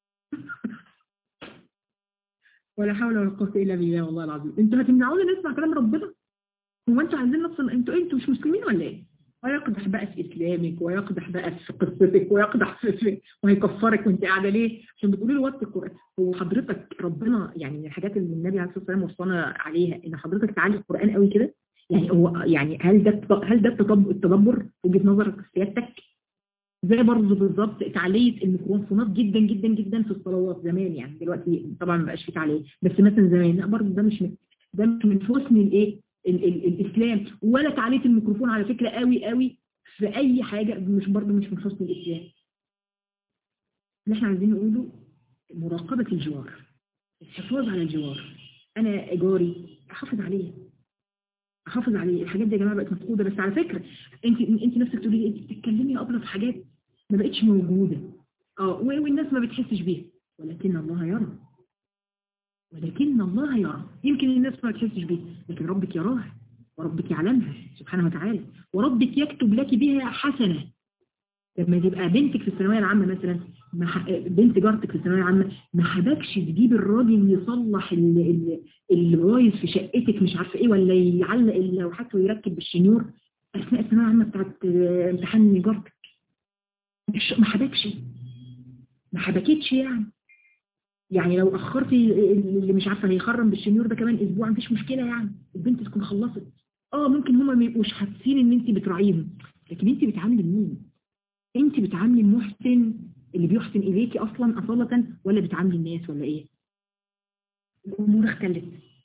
ولا حول ولا قوه الا بالله والله العظيم انتوا هتمنعونا نسمع كلام ربنا هو انتوا عايزين نفصل انتوا انتوا مش مسلمين ولا ايه ويقدح بقى في اسلامك ويقدح بقى في قصتك ويقدح في, في وهيكفرك وانت قاعده ليه عشان بتقولي له وقت القران هو حضرتك ربنا يعني من الحاجات اللي النبي عليه الصلاه والسلام وصانا عليها ان حضرتك تعلي القران قوي كده يعني هو يعني هل ده هل ده التدبر وجهه نظرك سيادتك زي برضه بالظبط تعلية الميكروفونات جدا جدا جدا في الصلوات زمان يعني دلوقتي طبعا ما بقاش في تعلية بس مثلا زمان لا برضه ده مش ده مش من حسن الايه ال ال الاسلام ولا تعلية الميكروفون على فكرة قوي قوي في اي حاجة مش برضه مش من حسن الاسلام اللي احنا عايزين نقوله مراقبة الجوار الحفاظ على الجوار انا جاري احافظ عليه احافظ عليه الحاجات دي يا جماعه بقت مفقوده بس على فكره انت انت نفسك تقولي انت بتتكلمي ابرز حاجات ما بقتش موجوده اه والناس ما بتحسش بيها ولكن الله يرى ولكن الله يرى يمكن الناس ما بتحسش بيها لكن ربك يراها وربك يعلمها سبحانه وتعالى وربك يكتب لك بها حسنه لما تبقى بنتك في الثانويه العامه مثلا بنت جارتك في الثانويه العامه ما حبكش تجيب الراجل يصلح اللي بايظ في شقتك مش عارفه ايه ولا يعلق اللوحات ويركب بالشنيور اثناء الثانويه العامه بتاعت امتحان جارتك ما حبكش ما حبكتش يعني يعني لو اخرتي اللي مش عارفه هيخرم بالشنيور ده كمان اسبوع مفيش مشكله يعني البنت تكون خلصت اه ممكن هما ما يبقوش حاسين ان انت بتراعيهم لكن انت بتعاملي مين انت بتعاملي المحسن اللي بيحسن اليكي اصلا اصالة ولا بتعاملي الناس ولا ايه الامور اختلت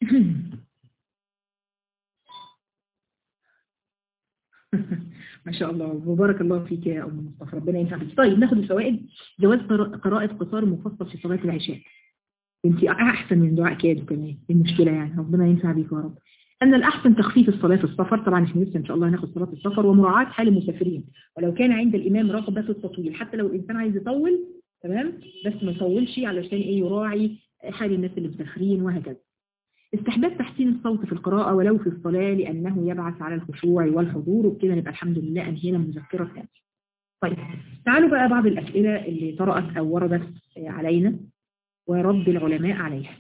ما شاء الله وبارك الله فيك يا ام مصطفى ربنا ينفع بك طيب ناخد الفوائد جواز قراءة قصار مفصل في صلاة العشاء انت احسن من دعاء كادو كمان المشكلة يعني ربنا ينفع بيك يا رب أن الأحسن تخفيف الصلاة في السفر طبعا احنا لسه إن شاء الله هناخد صلاة السفر ومراعاة حال المسافرين ولو كان عند الإمام رغبة في التطويل حتى لو الإنسان عايز يطول تمام بس ما يطولش علشان إيه يراعي حال الناس اللي مسافرين وهكذا استحباب تحسين الصوت في القراءة ولو في الصلاة لأنه يبعث على الخشوع والحضور وبكده نبقى الحمد لله أنهينا مذكرة كاملة طيب تعالوا بقى بعض الأسئلة اللي طرأت أو وردت علينا ورد العلماء عليها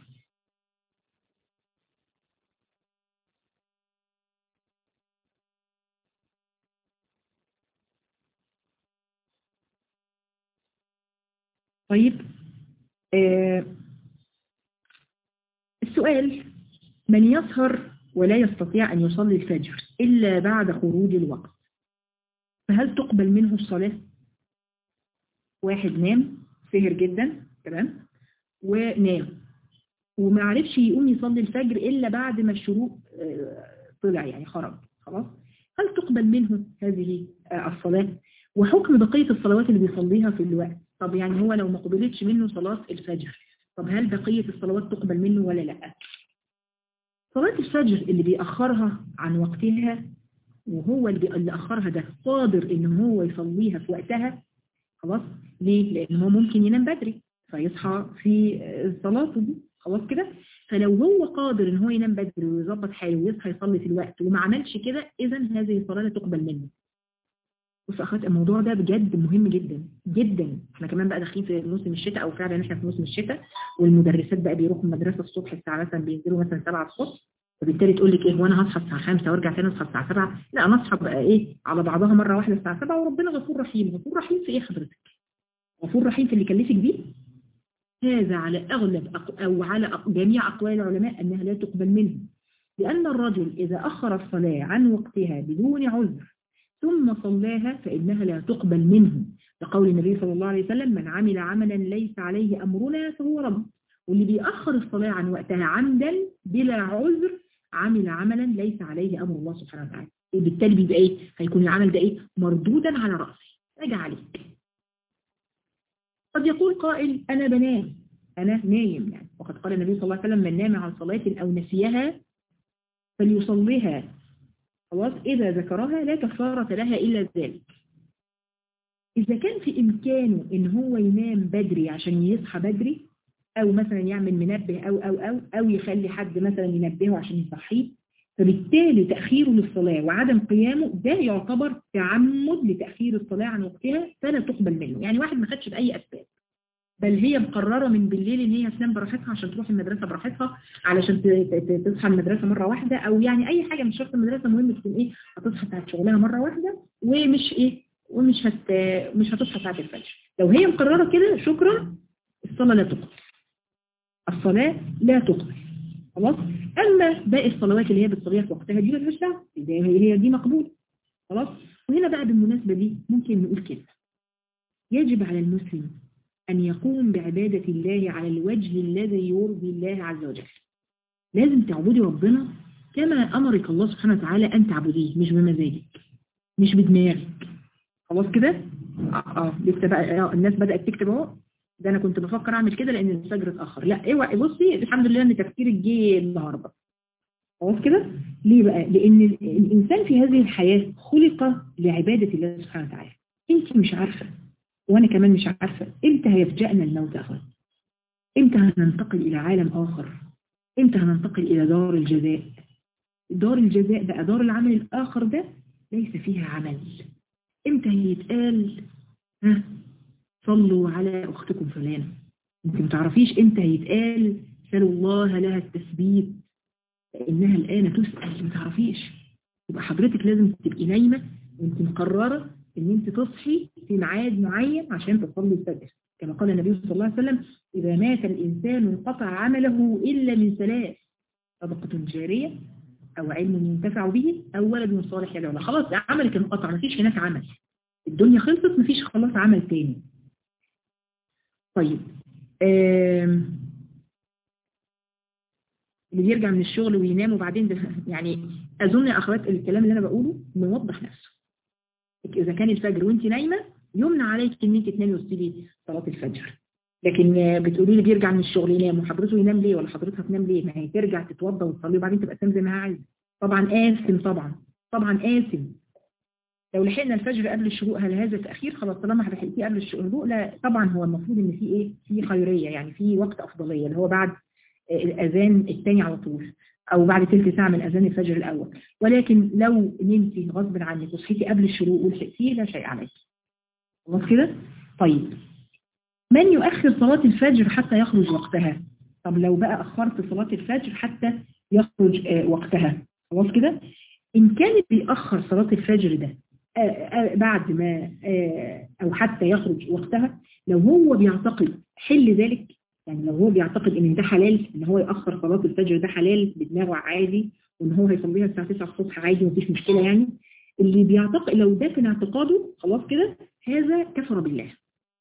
طيب آه السؤال من يسهر ولا يستطيع أن يصلي الفجر إلا بعد خروج الوقت فهل تقبل منه الصلاة واحد نام سهر جدا تمام ونام وما عرفش يقوم يصلي الفجر إلا بعد ما الشروق طلع يعني خرج خلاص هل تقبل منه هذه الصلاة وحكم بقية الصلوات اللي بيصليها في الوقت طب يعني هو لو ما قبلتش منه صلاة الفجر طب هل بقية الصلوات تقبل منه ولا لا صلاة الفجر اللي بيأخرها عن وقتها وهو اللي أخرها ده قادر إن هو يصليها في وقتها خلاص ليه؟ لأن هو ممكن ينام بدري فيصحى في الصلاة دي خلاص كده فلو هو قادر ان هو ينام بدري ويظبط حاله ويصحى يصلي في الوقت وما عملش كده اذا هذه الصلاة لا تقبل منه بص اخوات الموضوع ده بجد مهم جدا جدا احنا كمان بقى داخلين في موسم الشتاء او فعلا احنا في موسم الشتاء والمدرسات بقى بيروحوا المدرسة الصبح الساعة مثلا بينزلوا مثلا 7 الصبح فبالتالي تقول لك ايه هو انا هصحى الساعة 5 وارجع تاني اصحى الساعة 7 لا انا اصحى بقى ايه على بعضها مرة واحدة الساعة 7 وربنا غفور رحيم غفور رحيم في ايه حضرتك غفور رحيم في اللي كلفك بيه هذا على أغلب أو على جميع أقوال العلماء أنها لا تقبل منه لأن الرجل إذا أخر الصلاة عن وقتها بدون عذر ثم صلاها فإنها لا تقبل منه لقول النبي صلى الله عليه وسلم من عمل عملا ليس عليه أمرنا فهو رب واللي بيأخر الصلاة عن وقتها عمدا بلا عذر عمل عملا ليس عليه أمر الله سبحانه وتعالى بالتالي بيبقى إيه هيكون العمل ده إيه مردودا على رأسه راجع عليك قد يقول قائل أنا بنام أنا نايم يعني وقد قال النبي صلى الله عليه وسلم من نام عن صلاة أو نسيها فليصليها خلاص إذا ذكرها لا كفارة لها إلا ذلك إذا كان في إمكانه إن هو ينام بدري عشان يصحى بدري أو مثلا يعمل منبه أو أو أو أو يخلي حد مثلا ينبهه عشان يصحيه فبالتالي تأخيره للصلاة وعدم قيامه ده يعتبر تعمد لتأخير الصلاة عن وقتها فلا تقبل منه يعني واحد ما خدش بأي أسباب بل هي مقررة من بالليل ان هي تنام براحتها عشان تروح المدرسة براحتها علشان تصحى المدرسة مرة واحدة او يعني اي حاجة مش شرط المدرسة مهم تكون ايه هتصحى بتاعت شغلها مرة واحدة ومش ايه ومش هت مش هتصحى بتاعت الفجر لو هي مقررة كده شكرا الصلاة لا تقبل الصلاة لا تقبل خلاص اما باقي الصلوات اللي هي بتصليها في وقتها دي ملهاش دعوه هي دي مقبول خلاص وهنا بقى بالمناسبة دي ممكن نقول كده يجب على المسلم أن يقوم بعبادة الله على الوجه الذي يرضي الله عز وجل لازم تعبدي ربنا كما أمرك الله سبحانه وتعالى أن تعبديه مش بمزاجك مش بدماغك خلاص كده اه اه لسه بقى آه الناس بدأت تكتب اهو ده انا كنت بفكر اعمل كده لان الفجر اتاخر لا اوعي بصي الحمد لله ان تفكيرك جه النهارده خلاص كده ليه بقى لان الانسان في هذه الحياه خلق لعباده الله سبحانه وتعالى انت مش عارفه وانا كمان مش عارفه امتى هيفجأنا الموت اخر امتى هننتقل الى عالم اخر امتى هننتقل الى دار الجزاء دار الجزاء بقى دار العمل الاخر ده ليس فيها عمل امتى هيتقال ها صلوا على اختكم فلانه انت ما تعرفيش امتى هيتقال سألوا الله لها التثبيت فإنها الآن تسأل ما تعرفيش يبقى حضرتك لازم تبقي نايمة وانت مقررة ان انت تصحي في ميعاد معين عشان تصلي الفجر كما قال النبي صلى الله عليه وسلم إذا مات الإنسان انقطع عمله إلا من ثلاث صدقة جارية أو علم ينتفع به أو ولد صالح يدعو له خلاص عملك انقطع مفيش هناك عمل الدنيا خلصت مفيش خلاص عمل تاني طيب اللي بيرجع من الشغل وينام وبعدين ده يعني أظن يا أخوات الكلام اللي أنا بقوله موضح نفسه إذا كان الفجر وانت نايمة يمنع عليك ان انت تنامي وتصلي صلاة الفجر لكن بتقولي لي بيرجع من الشغل ينام وحضرته ينام ليه ولا حضرتها تنام ليه ما هي ترجع تتوضى وتصلي وبعدين تبقى تنام زي ما هي عايزه طبعا آثم طبعا طبعا آثم لو لحقنا الفجر قبل الشروق هل هذا تأخير خلاص طالما هتحقيقيه قبل الشروق لا طبعا هو المفروض ان في ايه في خيرية يعني في وقت أفضلية اللي هو بعد الأذان الثاني على طول أو بعد ثلث ساعة من أذان الفجر الأول ولكن لو نمتي غصب عنك وصحيتي قبل الشروق ولحقتيه لا شيء عليك خلاص كده طيب من يؤخر صلاة الفجر حتى يخرج وقتها طب لو بقى أخرت صلاة الفجر حتى يخرج آه وقتها خلاص كده إن كان بيأخر صلاة الفجر ده آه آه بعد ما أو حتى يخرج وقتها لو هو بيعتقد حل ذلك يعني لو هو بيعتقد ان ده حلال ان هو يأخر صلاة الفجر ده حلال بدماغه عادي وان هو هيصليها الساعة 9 الصبح عادي مفيش مشكلة يعني اللي بيعتقد لو ده كان اعتقاده خلاص كده هذا كفر بالله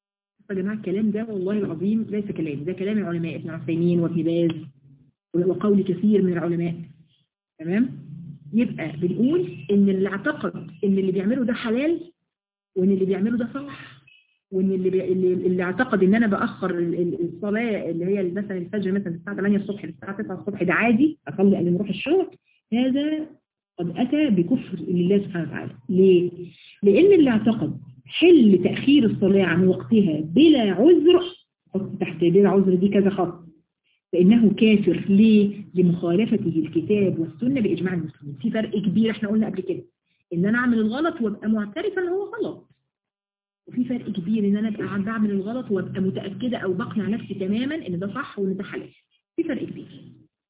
يا جماعة الكلام ده والله العظيم ليس كلام ده كلام العلماء ابن عثيمين وابن باز وقول كثير من العلماء تمام يبقى بنقول ان اللي اعتقد ان اللي بيعمله ده حلال وان اللي بيعمله ده صح وان اللي بي... اللي, اللي اعتقد ان انا باخر الصلاه اللي هي مثلا الفجر مثلا الساعه 8 الصبح للساعه 9 الصبح ده عادي اصلي قبل ما اروح الشغل هذا قد اتى بكفر لله سبحانه وتعالى ليه؟ لان اللي اعتقد حل تاخير الصلاه عن وقتها بلا عذر حط تحت بلا عذر دي كذا خط فإنه كافر ليه؟ لمخالفته الكتاب والسنة بإجماع المسلمين في فرق كبير احنا قلنا قبل كده إن أنا أعمل الغلط وأبقى معترفة إن هو غلط وفي فرق كبير إن أنا أبقى بعمل الغلط وأبقى متأكدة أو بقنع نفسي تماما إن ده صح وإن ده حلال في فرق كبير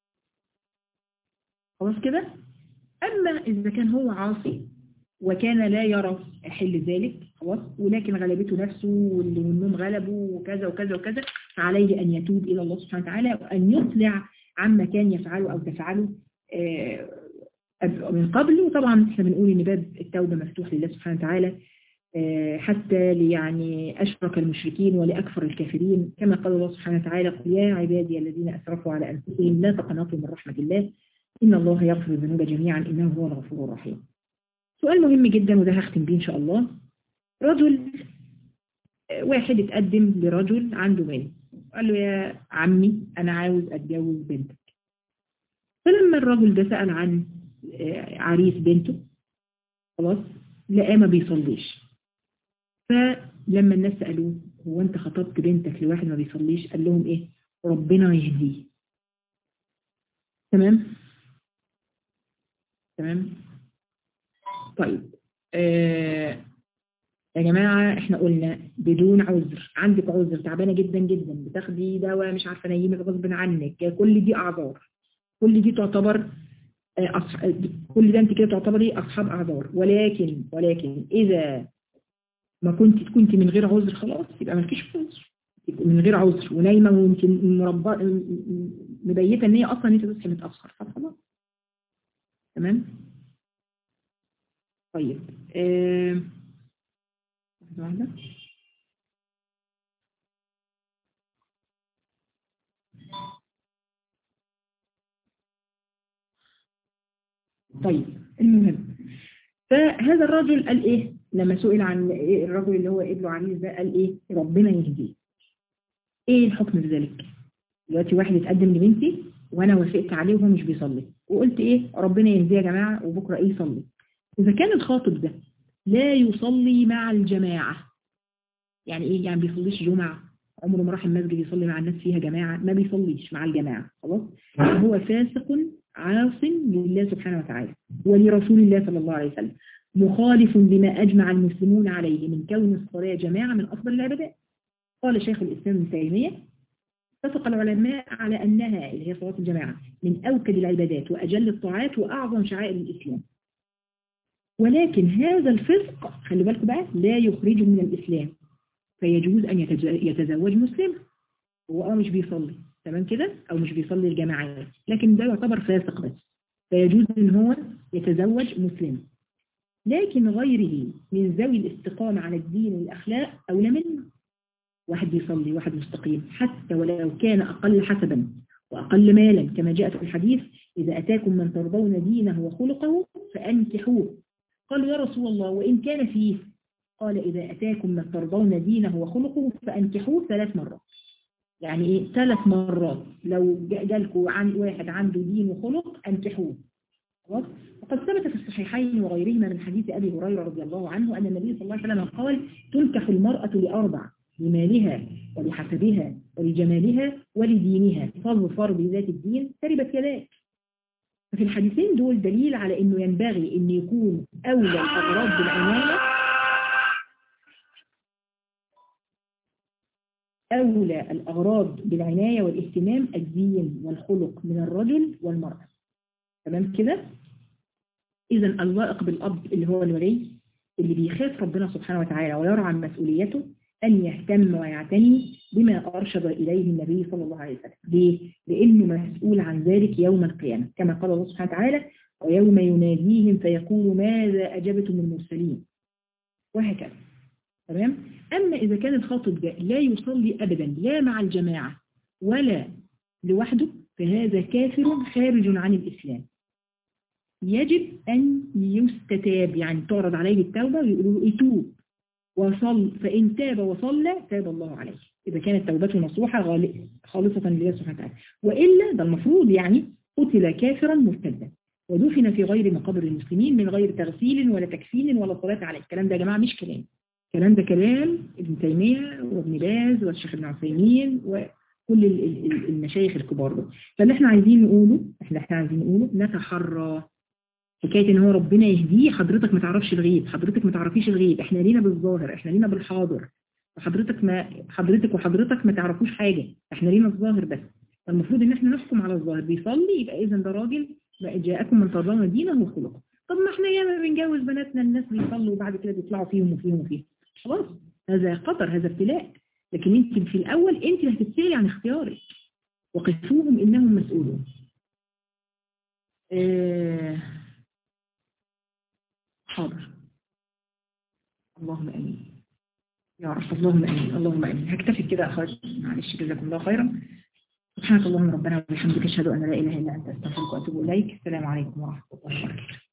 خلاص كده؟ أما إذا كان هو عاصي وكان لا يرى حل ذلك خلاص ولكن غلبته نفسه والنوم غلبه وكذا وكذا وكذا فعليه أن يتوب إلى الله سبحانه وتعالى وأن يطلع عما كان يفعله أو تفعله من قبل وطبعا احنا بنقول ان باب التوبة مفتوح لله سبحانه وتعالى حتى يعني أشرك المشركين ولأكثر الكافرين كما قال الله سبحانه وتعالى قل يا عبادي الذين أسرفوا على أنفسهم لا تقنطوا من رحمة الله إن الله يغفر الذنوب جميعا إنه هو الغفور الرحيم سؤال مهم جدا وده هختم بيه إن شاء الله رجل واحد اتقدم لرجل عنده بنت قال له يا عمي أنا عاوز أتجوز بنتك فلما الرجل ده سأل عن عريس بنته خلاص لقاه ما بيصليش فلما الناس سألوه هو أنت خطبت بنتك لواحد ما بيصليش قال لهم إيه ربنا يهديه تمام تمام طيب آه يا جماعة احنا قلنا بدون عذر عندك عذر تعبانة جدا جدا بتاخدي دواء مش عارفة نيمك غصب عنك كل دي اعذار كل دي تعتبر أصح... كل ده انت كده تعتبري اصحاب اعذار ولكن ولكن اذا ما كنت كنت من غير عذر خلاص يبقى مالكيش عذر من غير عذر ونايمه وانت مربى مبيته ان هي اصلا انت تصحي متاخر فخلاص تمام طيب آه... واحدة طيب المهم فهذا الرجل قال ايه لما سئل عن إيه الرجل اللي هو ابنه عريس ده قال ايه ربنا يهديه ايه الحكم في ذلك دلوقتي واحد اتقدم لبنتي وانا وافقت عليه وهو مش بيصلي وقلت ايه ربنا يهديه يا جماعه وبكره ايه يصلي اذا كان الخاطب ده لا يصلي مع الجماعة يعني ايه يعني بيصليش جمعة عمره ما راح المسجد يصلي مع الناس فيها جماعة ما بيصليش مع الجماعة خلاص هو فاسق عاص لله سبحانه وتعالى ولرسول الله صلى الله عليه وسلم مخالف بما أجمع المسلمون عليه من كون الصلاة جماعة من أفضل العبادات قال شيخ الإسلام ابن تيمية اتفق العلماء على أنها اللي هي صلاة الجماعة من أوكد العبادات وأجل الطاعات وأعظم شعائر الإسلام ولكن هذا الفسق خلي بالكم بقى لا يخرجه من الإسلام فيجوز أن يتزوج مسلم هو اه مش بيصلي تمام كده أو مش بيصلي الجماعات لكن ده يعتبر فاسق بس فيجوز أن هو يتزوج مسلم لكن غيره من ذوي الاستقامة على الدين والأخلاق أولى منه واحد بيصلي واحد مستقيم حتى ولو كان أقل حسبا وأقل مالا كما جاء في الحديث إذا أتاكم من ترضون دينه وخلقه فأنكحوه قالوا يا رسول الله وإن كان فيه قال إذا أتاكم من ترضون دينه وخلقه فأنكحوه ثلاث مرات يعني إيه ثلاث مرات لو جالكم عن واحد عنده دين وخلق أنكحوه خلاص وقد ثبت في الصحيحين وغيرهما من حديث أبي هريرة رضي الله عنه أن النبي صلى الله عليه وسلم قال تنكح المرأة لأربع لمالها ولحسبها ولجمالها ولدينها فاظفر بذات الدين تربت يداك ففي الحديثين دول دليل على انه ينبغي ان يكون اولى الاغراض بالعناية اولى الاغراض بالعناية والاهتمام الدين والخلق من الرجل والمرأة تمام كده اذا اللائق بالاب اللي هو الولي اللي بيخاف ربنا سبحانه وتعالى ويرى عن مسؤوليته أن يهتم ويعتني بما أرشد إليه النبي صلى الله عليه وسلم ليه؟ لأنه مسؤول عن ذلك يوم القيامة كما قال الله سبحانه وتعالى ويوم يناديهم فيقول ماذا أجبتم المرسلين وهكذا تمام أما إذا كان الخاطب ده لا يصلي أبدا لا مع الجماعة ولا لوحده فهذا كافر خارج عن الإسلام يجب أن يستتاب يعني تعرض عليه التوبة ويقولوا له اتوب وصل فإن تاب وصلى تاب الله عليه إذا كانت توبته نصوحة خالصة لله سبحانه وتعالى وإلا ده المفروض يعني قتل كافرا مرتدا ودفن في غير مقابر المسلمين من غير تغسيل ولا تكفين ولا صلاة عليه الكلام ده يا جماعة مش كلام الكلام ده كلام ابن تيمية وابن باز والشيخ ابن عثيمين وكل المشايخ الكبار دول فاللي احنا عايزين نقوله احنا احنا عايزين نقوله نتحرى حكاية ان هو ربنا يهديه حضرتك ما تعرفش الغيب حضرتك ما تعرفيش الغيب احنا لينا بالظاهر احنا لينا بالحاضر وحضرتك ما حضرتك وحضرتك ما تعرفوش حاجة احنا لينا الظاهر بس فالمفروض ان احنا نحكم على الظاهر بيصلي يبقى اذا ده راجل جاءكم من ترضون دينه وخلقه طب ما احنا ياما بنجوز بناتنا الناس بيصلوا وبعد كده بيطلعوا فيهم وفيهم وفيهم خلاص هذا قدر هذا ابتلاء لكن انت في الاول انت اللي هتتسالي عن اختيارك وقفوهم انهم مسؤولون اه حاضر اللهم امين يا رب اللهم امين اللهم امين هكتفي كده اخواتي معلش جزاكم الله خيرا سبحانك اللهم ربنا وبحمدك اشهد ان لا اله الا انت استغفرك واتوب اليك السلام عليكم ورحمه الله وبركاته